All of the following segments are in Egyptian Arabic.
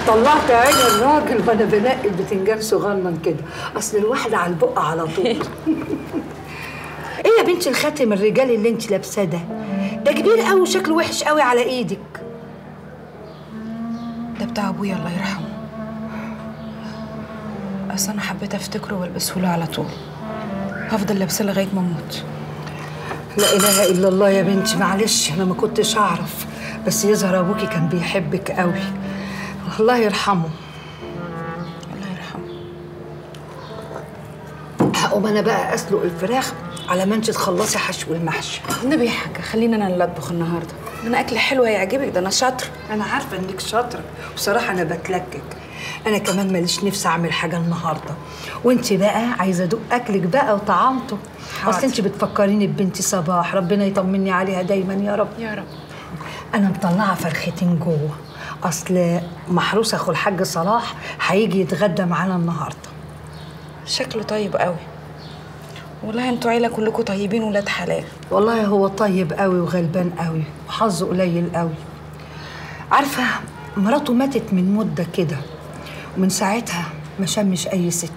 طلعت عين الراجل وانا بنقي البتنجان صغنن كده اصل الواحده على البق على طول ايه يا بنتي الخاتم الرجالي اللي انت لابساه ده ده كبير قوي وشكله وحش قوي على ايدك ده بتاع ابويا الله يرحمه اصل انا حبيت افتكره والبسه له على طول هفضل لابسه لغايه ما اموت لا اله الا الله يا بنتي معلش انا ما كنتش اعرف بس يظهر ابوكي كان بيحبك قوي الله يرحمه الله يرحمه هقوم انا بقى اسلق الفراخ على ما انت تخلصي حشو المحشي النبي يا حاجه خلينا انا اللي اطبخ النهارده انا اكل حلو هيعجبك ده انا شاطره انا عارفه انك شاطره وصراحه انا بتلكك انا كمان ماليش نفسي اعمل حاجه النهارده وانت بقى عايزه ادوق اكلك بقى وطعامته حاضر. اصل انت بتفكريني ببنتي صباح ربنا يطمني عليها دايما يا رب يا رب انا مطلعه فرختين جوه اصل محروس اخو الحاج صلاح هيجي يتغدى معانا النهارده شكله طيب قوي والله انتوا عيله كلكم طيبين ولاد حلال والله هو طيب قوي وغلبان قوي وحظه قليل قوي عارفه مراته ماتت من مده كده ومن ساعتها ما شمش اي ست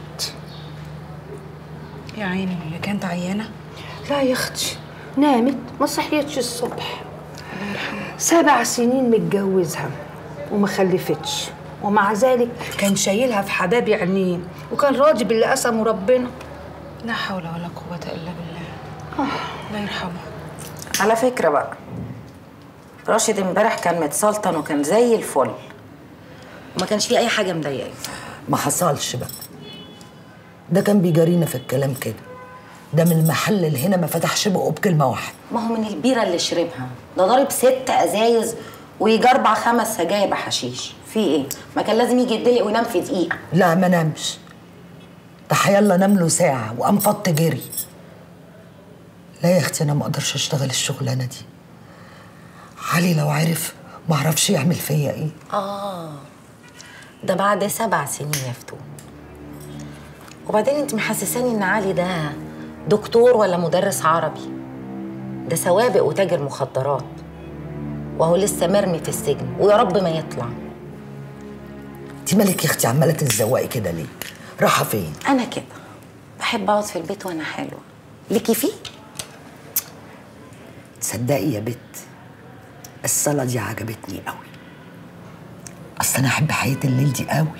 يا عيني هي كانت عيانه لا يا اختي نامت ما صحيتش الصبح سبع سنين متجوزها وما خلفتش ومع ذلك كان شايلها في حباب عينيه وكان راضي باللي قسمه ربنا لا حول ولا قوه الا بالله الله يرحمه على فكرة بقى راشد امبارح كان متسلطن وكان زي الفل وما كانش فيه أي حاجة مضايقاه ما حصلش بقى ده كان بيجارينا في الكلام كده ده من المحل اللي هنا ما فتحش بقه بكلمه واحده ما هو من البيرة اللي شربها ده ضارب ست أزايز ويجي أربع خمس سجاير بحشيش في إيه؟ ما كان لازم يجي يدلق وينام في دقيقة لا ما نامش ده حيلا نام له ساعه وقام فط جري لا يا اختي انا ما اقدرش اشتغل الشغلانه دي علي لو عرف ما اعرفش يعمل فيا ايه آه ده بعد سبع سنين يا فتون وبعدين انت محسساني ان علي ده دكتور ولا مدرس عربي ده سوابق وتاجر مخدرات وهو لسه مرمي في السجن ويا رب ما يطلع انت مالك يا اختي عماله تتزوقي كده ليه رايحه فين انا كده بحب اقعد في البيت وانا حلوه ليكي فيه تصدقي يا بت الصلاة دي عجبتني قوي أصل أنا أحب حياة الليل دي قوي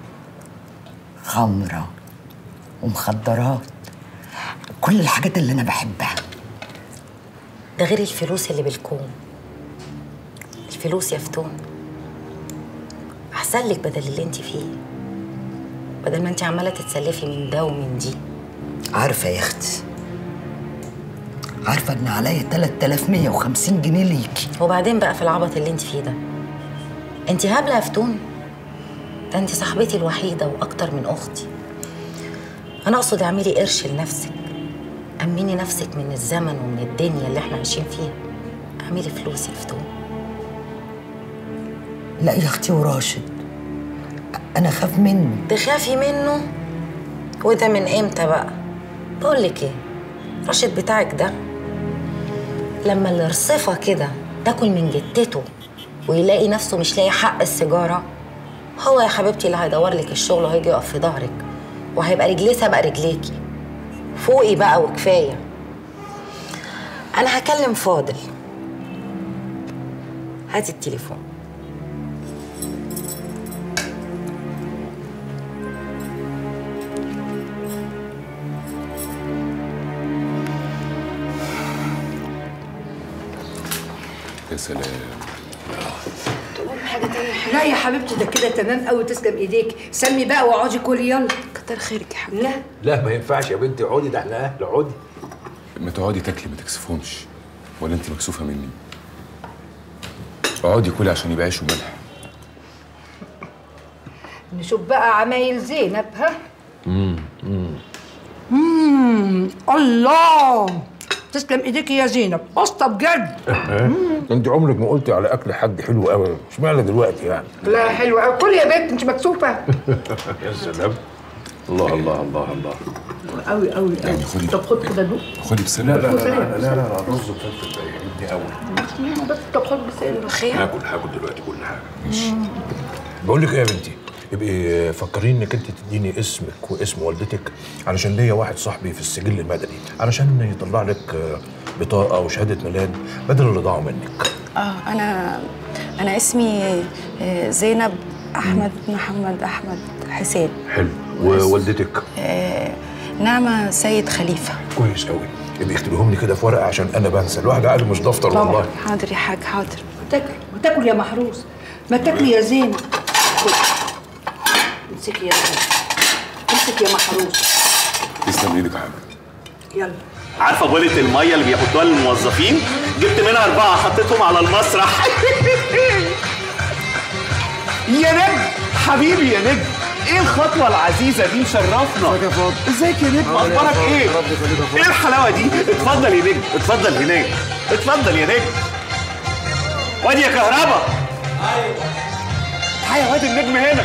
خمرة ومخدرات كل الحاجات اللي أنا بحبها ده غير الفلوس اللي بالكوم الفلوس يا فتون احسن لك بدل اللي انت فيه بدل ما انت عماله تتسلفي من ده ومن دي عارفة يا أختي عارفة إن عليا 3150 جنيه ليكي وبعدين بقى في العبط اللي انت فيه ده انت هبله يا فتون ده انت صاحبتي الوحيده واكتر من اختي انا اقصد اعملي قرش لنفسك امني نفسك من الزمن ومن الدنيا اللي احنا عايشين فيها اعملي فلوس يا فتون لا يا أختي وراشد أنا خاف منه تخافي منه وده من امتى بقى بقول لك ايه راشد بتاعك ده لما الرصفه كده تاكل من جتته ويلاقي نفسه مش لاقي حق السيجاره هو يا حبيبتي اللي هيدور لك الشغل وهيجي يقف في ظهرك وهيبقى رجليه سابقه رجليكي فوقي بقى وكفايه انا هكلم فاضل هاتي التليفون يا سلام لا يا حبيبتي ده كده تمام قوي تسلم ايديك سمي بقى واقعدي كلي يلا كتر خيرك يا حبيبي لا لا ما ينفعش يا بنتي اقعدي ده احنا اهل اقعدي ما تقعدي تاكلي ما تكسفهمش ولا انت مكسوفه مني اقعدي كلي عشان يبقى عيش وملح نشوف بقى عمايل زينب ها امم الله تسلم ايديك يا زينب قسطه بجد انت عمرك ما قلتي على اكل حد حلو قوي اشمعنى دلوقتي يعني لا حلوه قوي كل يا بنت انت مكسوفه يا سلام الله الله الله الله قوي قوي يعني خدي طب خد كده دوق خدي بسلة لا لا لا لا لا لا الرز وفلفل ده يعجبني قوي بس طب خد بسالة خير هاكل هاكل دلوقتي كل حاجه بقول لك ايه يا بنتي يبقي فكريني انك انت تديني اسمك واسم والدتك علشان ليا واحد صاحبي في السجل المدني علشان يطلع لك آه، بطاقه وشهاده ميلاد بدل اللي ضاعوا منك اه انا انا اسمي آه، زينب احمد محمد احمد حسين حلو ووالدتك آه، نعمة سيد خليفة كويس قوي يبقى اكتبيهم لي كده في ورقه عشان انا بنسى الواحد عقله مش دفتر والله حاضر يا حاج حاضر ما تاكل ما تاكل يا محروس ما تاكل يا زينب خد. امسكي يا زينب امسك يا محروس تسلم ايدك يا حاج يلا عارفه بولة الميه اللي بيحطوها للموظفين جبت منها اربعه حطيتهم على المسرح يا نجم حبيبي يا نجم ايه الخطوه العزيزه دي مشرفنا ازيك يا فاضل ازيك يا نجم اخبارك ايه ايه الحلاوه دي اتفضل يا نجم اتفضل هناك اتفضل يا نجم وادي يا كهربا ايوه تعالى يا واد النجم هنا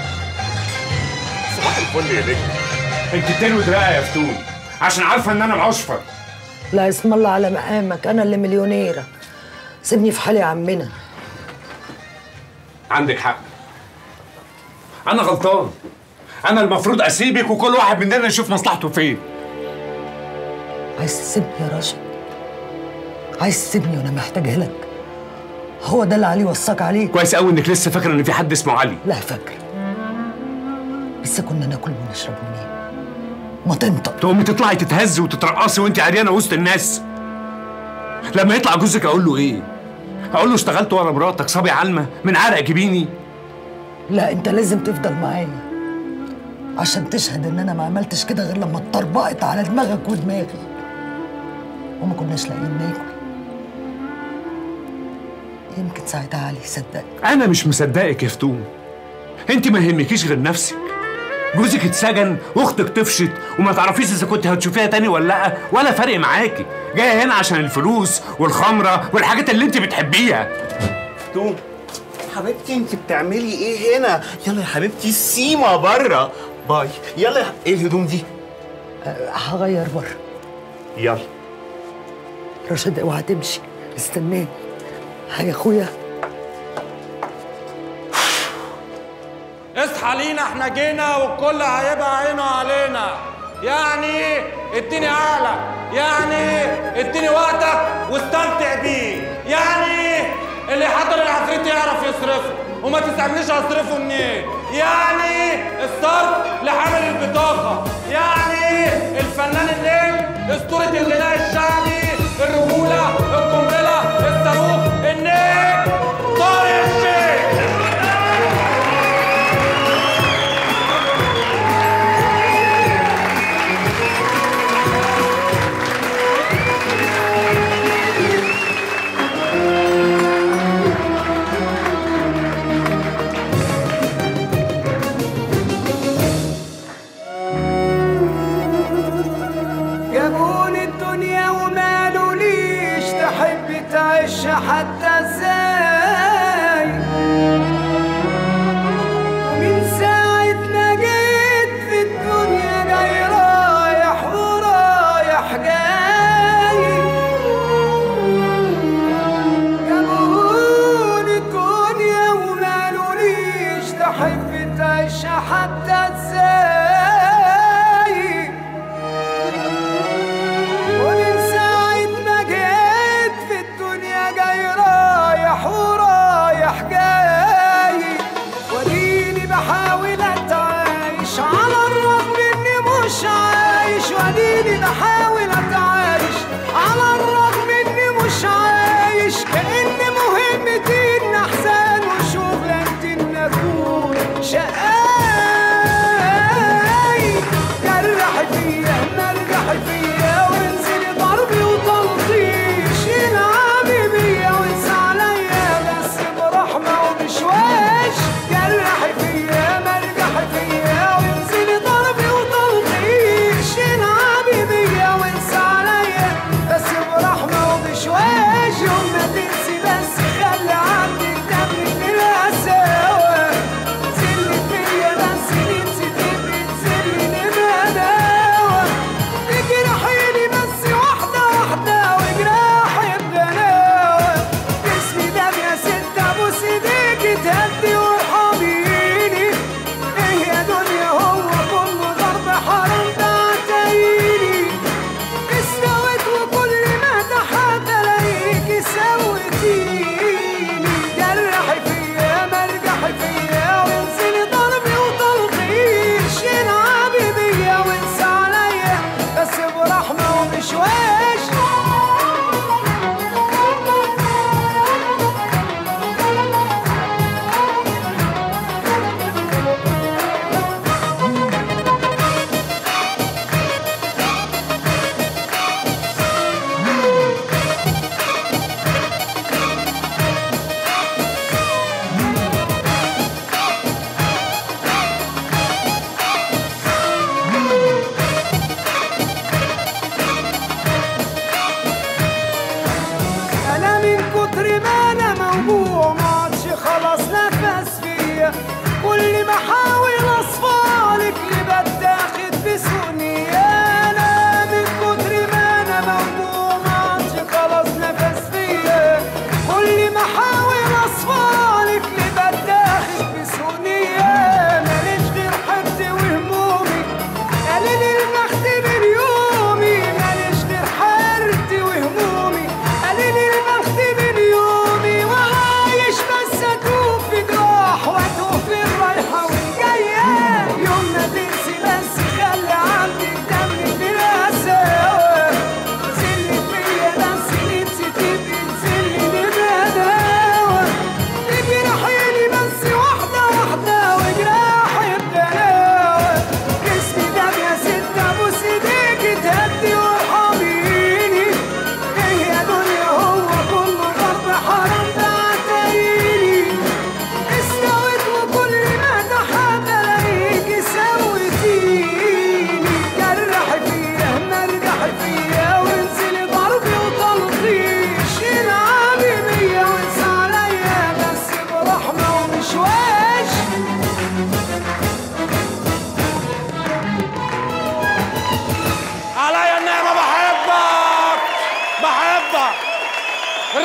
صباح الفل يا نجم انت تلوي دراعي يا فتون عشان عارفه ان انا معشفر لا اسم الله على مقامك انا اللي مليونيره سيبني في حالي يا عمنا عندك حق انا غلطان انا المفروض اسيبك وكل واحد مننا يشوف مصلحته فين عايز تسيبني يا راشد عايز تسيبني وانا محتاجه لك هو ده اللي علي وصاك عليه كويس قوي انك لسه فاكره ان في حد اسمه علي لا فاكر بس كنا ناكل ونشرب منين ما تنطق تقومي تطلعي تتهزي وتترقصي وانت عريانه وسط الناس لما يطلع جوزك اقول له ايه اقول له اشتغلت ورا مراتك صبي علمه من عرق جبيني لا انت لازم تفضل معايا عشان تشهد ان انا ما عملتش كده غير لما اتطربقت على دماغك ودماغي وما كناش لاقيين ناكل يمكن ساعتها علي يصدقك انا مش مصدقك يا فتون انت ما يهمكيش غير نفسك جوزك اتسجن واختك طفشت وما تعرفيش اذا كنت هتشوفيها تاني ولا لا ولا فارق معاكي جايه هنا عشان الفلوس والخمره والحاجات اللي انت بتحبيها توم حبيبتي انت بتعملي ايه هنا يلا يا حبيبتي السيما بره باي يلا يا... ايه الهدوم دي أه، هغير بره يلا رشاد اوعى تمشي استناني هيا اخويا اصحى لينا احنا جينا والكل هيبقى عينه علينا يعني اديني عقلك يعني اديني وقتك واستمتع بيه يعني اللي يحضر العفريت يعرف يصرفه وما تسألنيش هصرفه منين يعني الصرف لحامل البطاقة يعني الفنان الليل اسطورة الغناء الشعبي الرجولة القنبلة الصاروخ النجم طارق الشيخ جابوني الدنيا وما قالوليش تحب تعيش حتى ازاي ومن ساعة ما جيت في الدنيا جاي رايح ورايح جاي جابوني الدنيا وما قالوليش تحب تعيش حتى ازاي ومن ساعة ما جيت في الدنيا جاي رايح ورايح جاي وديني بحاول اتعايش على الرغم اني مش عايش وديني بحاول اتعايش على الرغم اني مش عايش كأن مهمتي ان احسن وشغلانتي ان اكون شقاي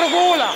رجوله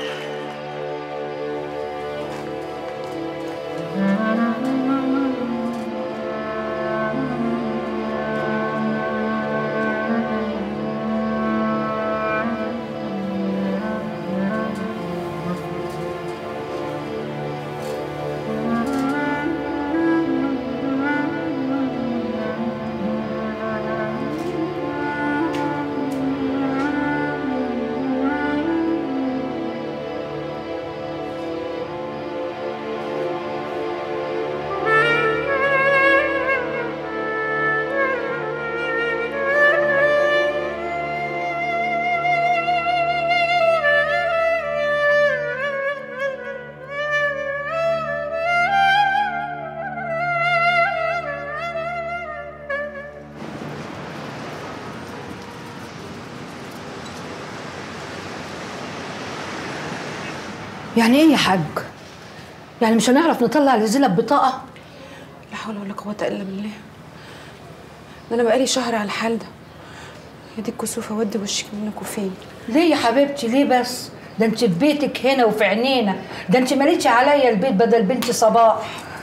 يعني ايه يا حاج يعني مش هنعرف نطلع لزينب بطاقه لا حول ولا قوة إلا بالله ده أنا بقالي شهر على الحال ده يا دي الكسوفة ودي وشك منك وفين ليه يا حبيبتي ليه بس ده انت في بيتك هنا وفي عينينا ده انت ماليتش عليا البيت بدل بنتي صباح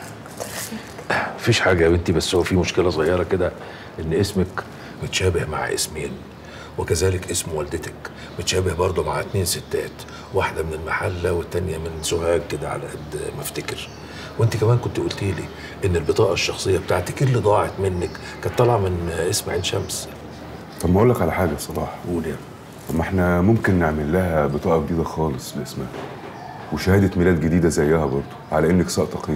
مفيش حاجة يا بنتي بس هو في مشكلة صغيرة كده إن اسمك متشابه مع اسمين وكذلك اسم والدتك متشابه برضه مع اتنين ستات واحدة من المحلة والتانية من سوهاج كده على قد ما افتكر وانت كمان كنت قلتي لي ان البطاقة الشخصية بتاعتك اللي ضاعت منك كانت طالعة من اسم عين شمس طب ما اقول لك على حاجه يا صلاح قول يا طب ما احنا ممكن نعمل لها بطاقه جديده خالص باسمها وشهاده ميلاد جديده زيها برضه على انك ساقطه قيد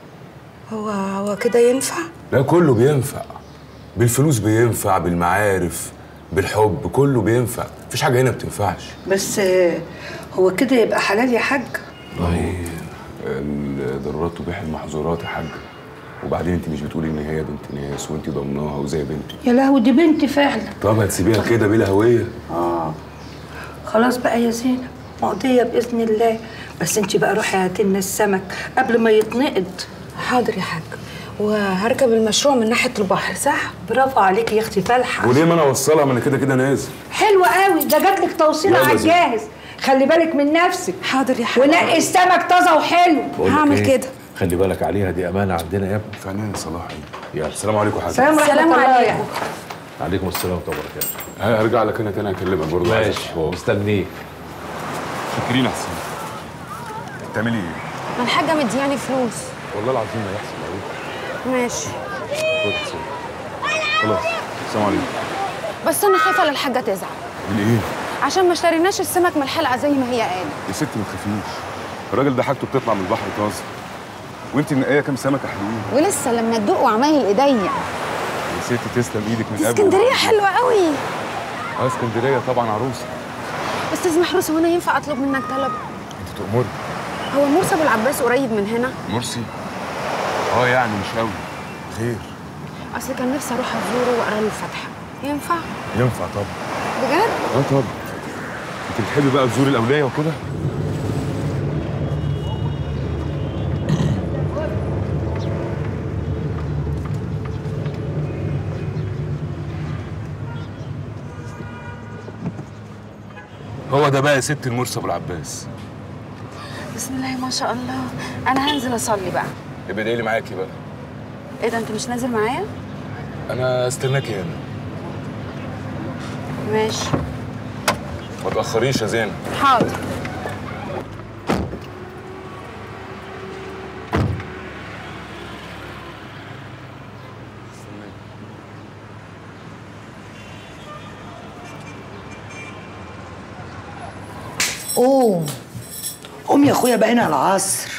هو هو كده ينفع؟ لا كله بينفع بالفلوس بينفع بالمعارف بالحب كله بينفع مفيش حاجه هنا بتنفعش بس آه، هو كده يبقى حلال يا حاج والله الضرورات تبيح المحظورات يا حاج وبعدين انت مش بتقولي ان هي بنت ناس وانت ضمناها وزي بنتي يا لهوي دي بنتي فعلا طب هتسيبيها كده بلا هويه اه خلاص بقى يا زينب مقضية بإذن الله بس انت بقى روحي هاتي لنا السمك قبل ما يتنقض حاضر يا حاج وهركب المشروع من ناحية البحر صح؟ برافو عليكي يا اختي فالحة وليه ما انا اوصلها ما انا كده كده نازل حلوة قوي ده جات لك توصيل يلا على زين. الجاهز خلي بالك من نفسك حاضر يا حاج ونقي السمك طازة وحلو بقول لك هعمل إيه؟ كده. خلي بالك عليها دي امانه عندنا يا ابني فنان صلاح يلا السلام عليكم يا حاج سلام ورحمة سلام الله عليكم. يعني. عليكم السلام ورحمه الله وبركاته ه- هرجع لك انا تاني اكلمك برضه عايز ماشي أشوفك. مستنيك فاكرين يا حسين بتعملي ايه؟ ما الحاجة مدياني فلوس والله العظيم ما يحصل قوي ماشي خد سيب. خلاص السلام عليكم بس أنا خايفة لا الحاجة تزعل من ايه؟ عشان ما اشتريناش السمك من الحلقة زي ما هي قالت يا ستي ما تخافيش الراجل ده حاجته بتطلع من البحر طازه وانت منقيه كام سمكه حلوين ولسه لما تدوق وعمايل ايديا يا ستي تسلم ايدك من دي قبل اسكندرية حلوة قوي اه اسكندريه طبعا عروسه استاذ محروس هو انا ينفع اطلب منك طلب انت تؤمري هو مرسى ابو العباس قريب من هنا مرسي اه يعني مش قوي خير اصل كان نفسي اروح ازوره واقرا له الفاتحه ينفع ينفع طبعا بجد اه طبعا انت بتحبي بقى تزوري الاولياء وكده هو ده بقى يا ست المرسي ابو العباس بسم الله ما شاء الله انا هنزل اصلي بقى يبقى ادعي لي معاكي بقى ايه ده انت مش نازل معايا انا استناكي هنا ماشي ما تاخريش يا زينب حاضر قوم قوم يا اخويا بقينا العصر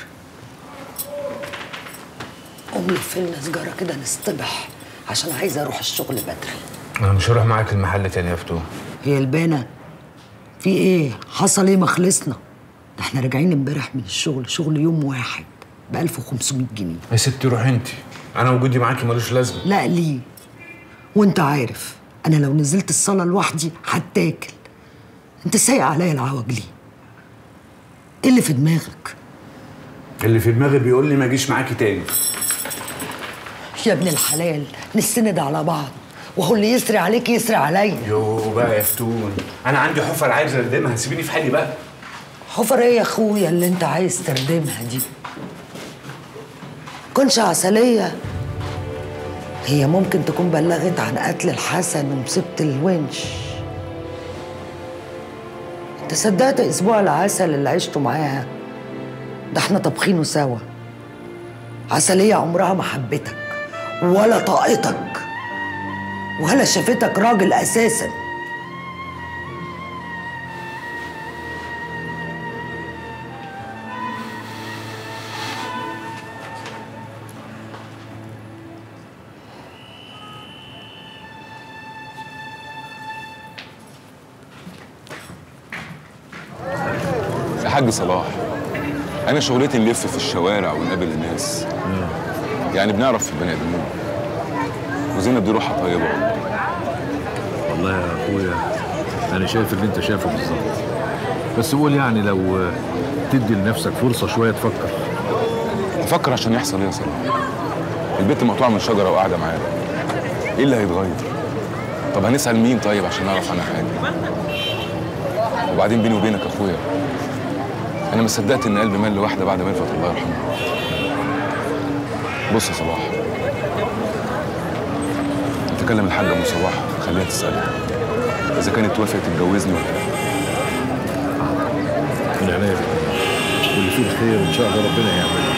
قوم لف لنا سجاره كده نصطبح عشان عايزه اروح الشغل بدري انا مش هروح معاك المحل تاني يا فتوح هي البانه في ايه حصل ايه ما خلصنا ده احنا راجعين امبارح من الشغل شغل يوم واحد ب 1500 جنيه يا ستي روحي انت انا وجودي معاكي ملوش لازمه لا ليه وانت عارف انا لو نزلت الصاله لوحدي هتاكل انت سايق عليا العوج ليه ايه اللي في دماغك اللي في دماغي بيقول لي ما اجيش معاكي تاني يا ابن الحلال نستند على بعض وهو اللي يسري عليك يسري عليا يو بقى يا فتون انا عندي حفر عايز اردمها سيبيني في حالي بقى حفر ايه يا اخويا اللي انت عايز تردمها دي كنش عسلية هي ممكن تكون بلغت عن قتل الحسن ومصيبة الونش انت صدقت اسبوع العسل اللي عشته معاها ده احنا طابخينه سوا عسلية عمرها ما حبتك ولا طاقتك ولا شافتك راجل اساسا يا حاج صلاح انا شغلتي نلف في الشوارع ونقابل الناس يعني بنعرف في البني ادمين وزينب دي روحها طيبه والله والله يا اخويا انا شايف اللي انت شايفه بالظبط بس قول يعني لو تدي لنفسك فرصه شويه تفكر افكر عشان يحصل ايه يا صلاح البنت مقطوعه من شجره وقاعده معانا ايه اللي هيتغير طب هنسال مين طيب عشان نعرف عنها حاجه وبعدين بيني وبينك يا اخويا انا ما صدقت ان قلبي مال لواحده بعد ما يفت الله يرحمها بص يا صلاح انت كلم الحاج ابو صلاح خليها تسالك اذا كانت توافق تتجوزني ولا لا من عناية واللي فيه الخير ان شاء الله ربنا يعمله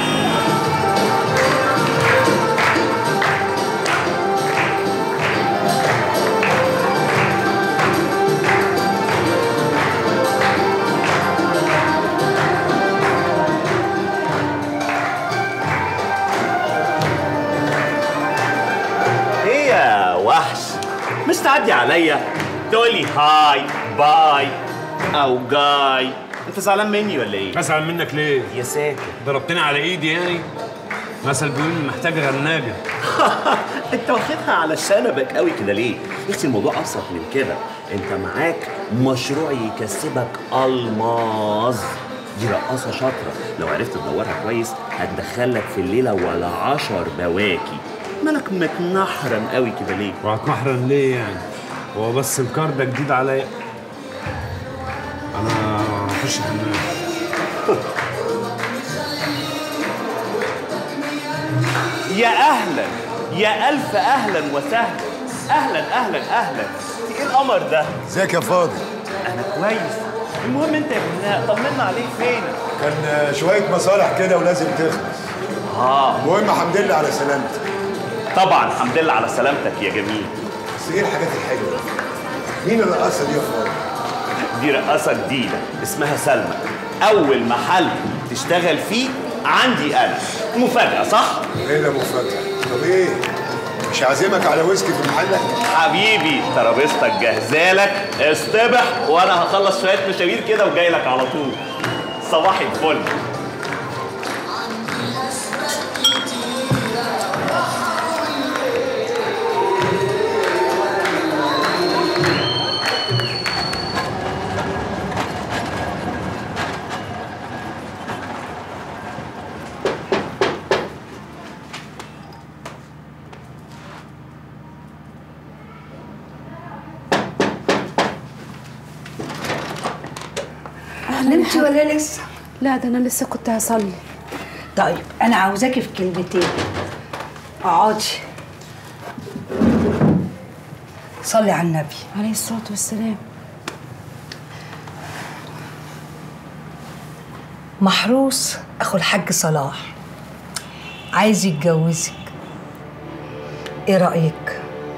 ايه يا وحش مش تعدي عليا تقولي هاي باي او جاي انت زعلان مني ولا ايه ازعل منك ليه؟ يا ساتر ضربتني على ايدي يعني مثل بيقول محتاج غناجه انت واخدها على شنبك قوي كده ليه بس الموضوع ابسط من كده انت معاك مشروع يكسبك الماظ دي رقاصه شاطره لو عرفت تدورها كويس هتدخلك في الليله ولا عشر بواكي مالك متنحرم قوي كده ليه وهتمحرن ليه يعني؟ هو بس الكار ده جديد عليا انا هخش الحمام يا اهلا يا الف اهلا وسهلا اهلا اهلا اهلا في ايه القمر ده ازيك يا فاضل انا كويس المهم انت يا بناء طمنا عليك فين كان شويه مصالح كده ولازم تخلص اه المهم الحمد لله على سلامتك طبعا الحمد لله على سلامتك يا جميل بس ايه الحاجات الحلوه مين الرقاصه دي يا فاضل دي رقاصه جديده اسمها سلمى اول محل تشتغل فيه عندي انا مفاجاه صح ايه اللي مفاجاه طب ايه مش عازمك على ويسكي في محلك حبيبي ترابيزتك جاهزالك اصطبح وانا هخلص شويه مشاوير كده وجاي لك على طول صباح الفل نمتي ولا لسه؟ لا ده انا لسه كنت هصلي طيب انا عاوزاكي في كلمتين اقعدي صلي على النبي عليه الصلاه والسلام محروس اخو الحاج صلاح عايز يتجوزك ايه رايك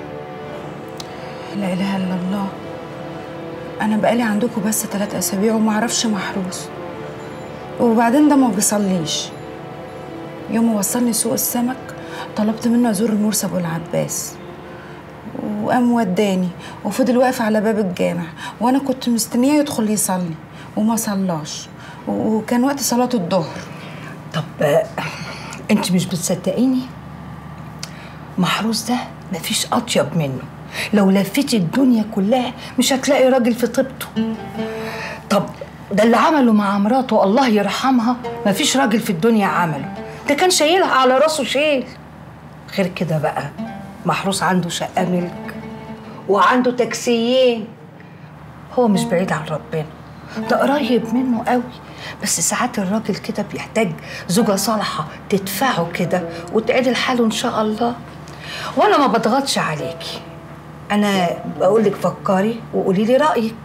لا اله الا الله انا بقالي عندكم بس ثلاث اسابيع وما اعرفش محروس وبعدين ده ما بيصليش يوم ما وصلني سوق السمك طلبت منه ازور المرسى ابو العباس وقام وداني وفضل واقف على باب الجامع وانا كنت مستنيه يدخل يصلي وما صلاش وكان وقت صلاه الظهر طب آه، انت مش بتصدقيني محروس ده مفيش اطيب منه لو لفيتي الدنيا كلها مش هتلاقي راجل في طيبته طب ده اللي عمله مع مراته الله يرحمها مفيش راجل في الدنيا عمله ده كان شايلها على راسه شيل غير كده بقى محروس عنده شقة ملك وعنده تاكسيين هو مش بعيد عن ربنا ده قريب منه قوي بس ساعات الراجل كده بيحتاج زوجة صالحة تدفعه كده وتعدل حاله إن شاء الله وأنا ما بضغطش عليكي أنا بقول لك فكري وقولي لي رأيك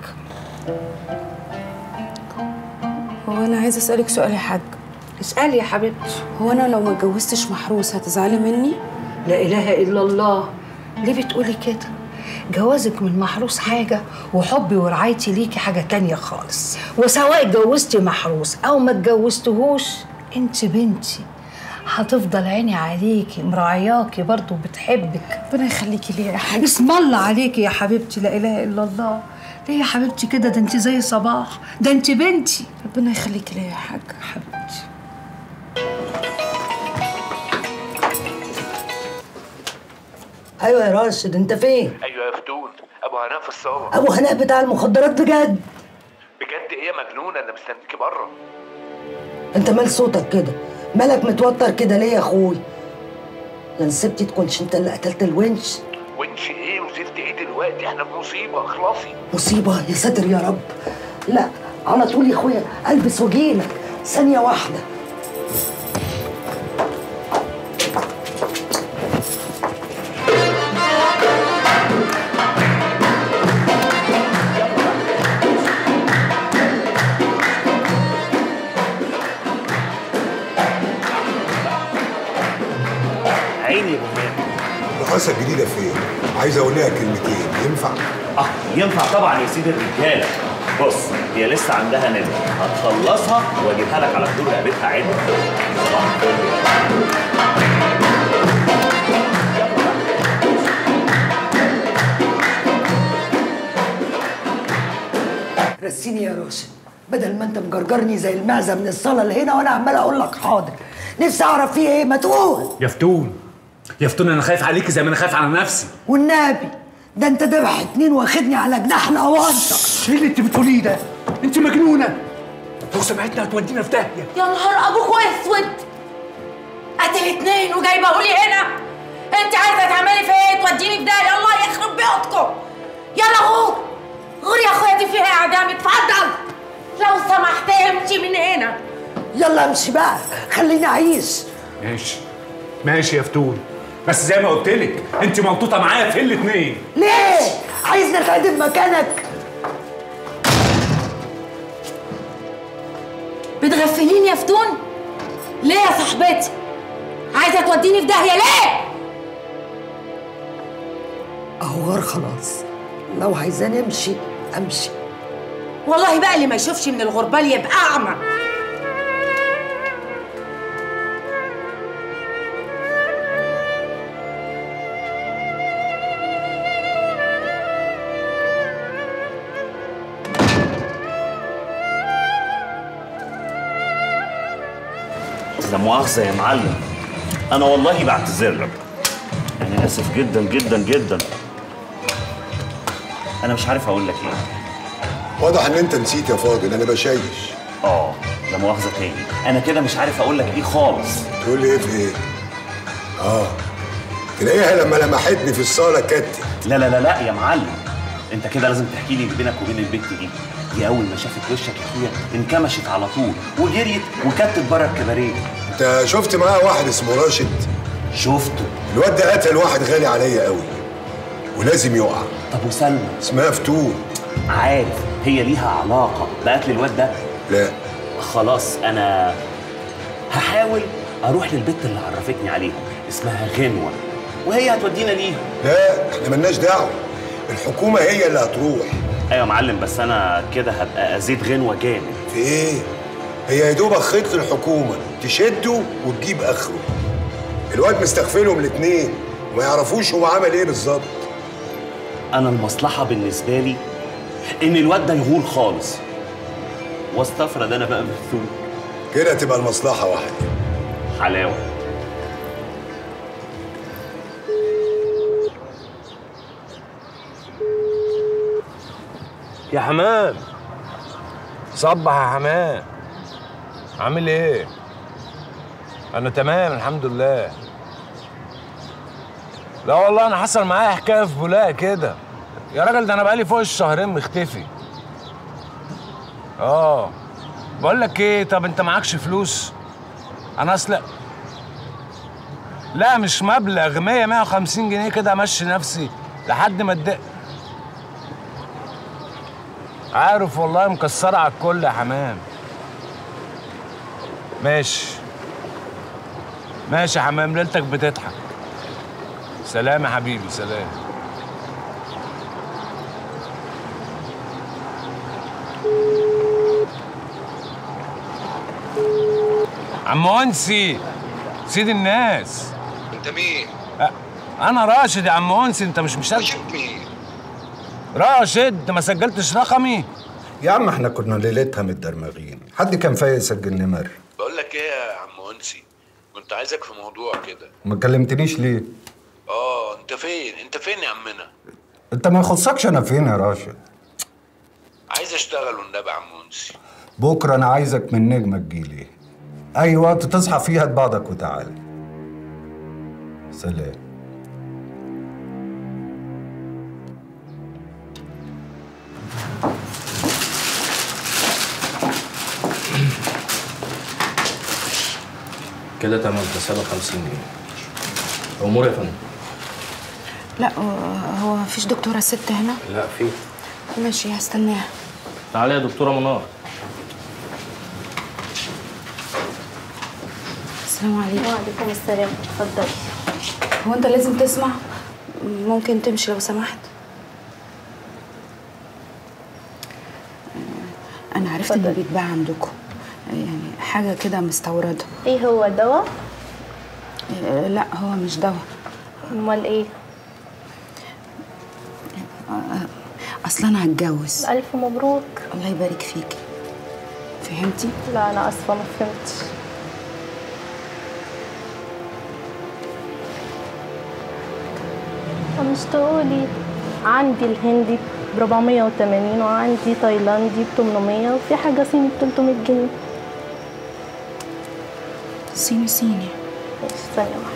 هو انا عايزه اسالك سؤال يا حاج اسألي يا حبيبتي هو انا لو ما اتجوزتش محروس هتزعلي مني لا إله إلا الله ليه بتقولي كده؟ جوازك من محروس حاجة وحبي ورعايتي ليكي حاجة تانية خالص وسواء اتجوزتي محروس أو ما اتجوزتهوش انت بنتي هتفضل عيني عليكي مراعياكي برضو وبتحبك ربنا يخليكي ليا يا حاج اسم الله عليكي يا حبيبتي لا إله إلا الله ليه يا حبيبتي كده ده انت زي صباح ده انت بنتي ربنا يخليكي ليا يا حاج حبيبتي ايوه يا راشد انت فين ايوه يا فتون ابو هناء في الصاله ابو هناء بتاع المخدرات بجد بجد ايه يا مجنونه انا مستنيكي بره انت مال صوتك كده مالك متوتر كده ليه يا اخوي يا نسيبتي تكونش انت اللي قتلت الونش ونش ايه وزفت ايه دلوقتي احنا في مصيبه اخلصي مصيبه يا ساتر يا رب لا على طول يا اخويا البس واجيلك ثانيه واحده عيني يا بومان الرقاصه الجديده فين عايز اقول لها كلمتين ينفع اه ينفع طبعا يا سيدي الرجاله بص هي لسه عندها ندى هتخلصها واجيبها لك على حدود رقبتها عدل صباح الفل رسيني يا راشد بدل ما انت مجرجرني زي المعزه من الصاله اللي هنا وانا عمال اقول لك حاضر نفسي اعرف فيه ايه ما تقول يا فتون يا فتون انا خايف عليكي زي ما انا خايف على نفسي والنبي ده انت ذبح اتنين واخدني على جناح الاوانطه ايه اللي انت بتقوليه ده انت مجنونه لو سمعتنا هتودينا في داهيه يا نهار ابوك اسود قتل اتنين وجايبه لي هنا انت عايزه تعملي في ايه توديني في داهيه الله يخرب بيوتكم يلا غور غور يا اخويا دي فيها اعدام اتفضل لو سمحت امشي من هنا يلا امشي بقى خليني اعيش ماشي ماشي يا فتون بس زي ما قلت لك انت مبطوطه معايا في الاتنين ليه عايزني اتعدم مكانك بتغفليني يا فتون ليه يا صاحبتي عايزه توديني في داهيه ليه اهو غار خلاص لو عايزاني امشي امشي والله بقى اللي ما يشوفش من الغربال يبقى اعمى لا مؤاخذه يا معلم انا والله بعتذر لك يعني اسف جدا جدا جدا انا مش عارف اقول لك ايه واضح ان انت نسيت يا فاضل انا بشيش اه لا مؤاخذه تاني انا كده مش عارف اقول لك ايه خالص تقول لي ايه في ايه اه تلاقيها لما لمحتني في الصاله كتت لا لا لا لا يا معلم انت كده لازم تحكي لي بينك وبين البت دي دي اول ما شافت وشك يا اخويا انكمشت على طول وجريت وكتت بره الكباريه انت شفت معاها واحد اسمه راشد شفته الواد ده قتل واحد غالي عليا قوي ولازم يقع طب وسلمى اسمها فتون عارف هي ليها علاقه بقتل الواد ده لا خلاص انا هحاول اروح للبت اللي عرفتني عليها اسمها غنوه وهي هتودينا ليها لا احنا ملناش دعوه الحكومه هي اللي هتروح ايوه يا معلم بس انا كده هبقى ازيد غنوه جامد في ايه هي يا دوبك خيط الحكومه تشده وتجيب اخره الواد مستغفلهم الاتنين وما يعرفوش هو عمل ايه بالظبط انا المصلحه بالنسبه لي ان الواد ده يغور خالص واستفرد انا بقى مفتون كده تبقى المصلحه واحده حلاوه يا حمام صبح يا حمام عامل ايه انا تمام الحمد لله لا والله انا حصل معايا حكايه في بولاق كده يا راجل ده انا بقالي فوق الشهرين مختفي اه بقول لك ايه طب انت معكش فلوس انا اصل لا مش مبلغ 100 150 جنيه كده امشي نفسي لحد ما اتدق عارف والله مكسره على الكل يا حمام ماشي ماشي يا حمام ليلتك بتضحك سلام يا حبيبي سلام عم انسي سيد الناس انت مين؟ أ- انا راشد يا عم انسي انت مش مشغل مين؟ راشد انت ما سجلتش رقمي يا عم احنا كنا ليلتها متدرمغين حد كان فايق يسجل نمر بقول لك ايه يا عم انسي كنت عايزك في موضوع كده ما كلمتنيش ليه اه انت فين انت فين يا عمنا انت ما يخصكش انا فين يا راشد عايز اشتغل والنبي يا عم انسي بكره انا عايزك من نجمه تجيلي اي وقت تصحى فيها هات بعضك وتعالى سلام كده تمام حسابك 50 جنيه امور يا فندم لا هو- هو مفيش دكتورة ست هنا لا في ماشي هستناها تعالى يا دكتوره منار السلام عليكم وعليكم السلام اتفضلي هو انت لازم تسمع ممكن تمشي لو سمحت انا عرفت انه بيتباع عندكم يعني حاجه كده مستورده ايه هو دواء آه، لا هو مش دواء امال ايه اصلا انا هتجوز الف مبروك الله يبارك فيكي فهمتي لا انا اسفه ما فهمتش طب مش تقولي عندي الهندي ب 480 وعندي تايلاندي ب 800 وفي حاجه صيني ب 300 جنيه صيني صيني ماشي ثانيه واحدة.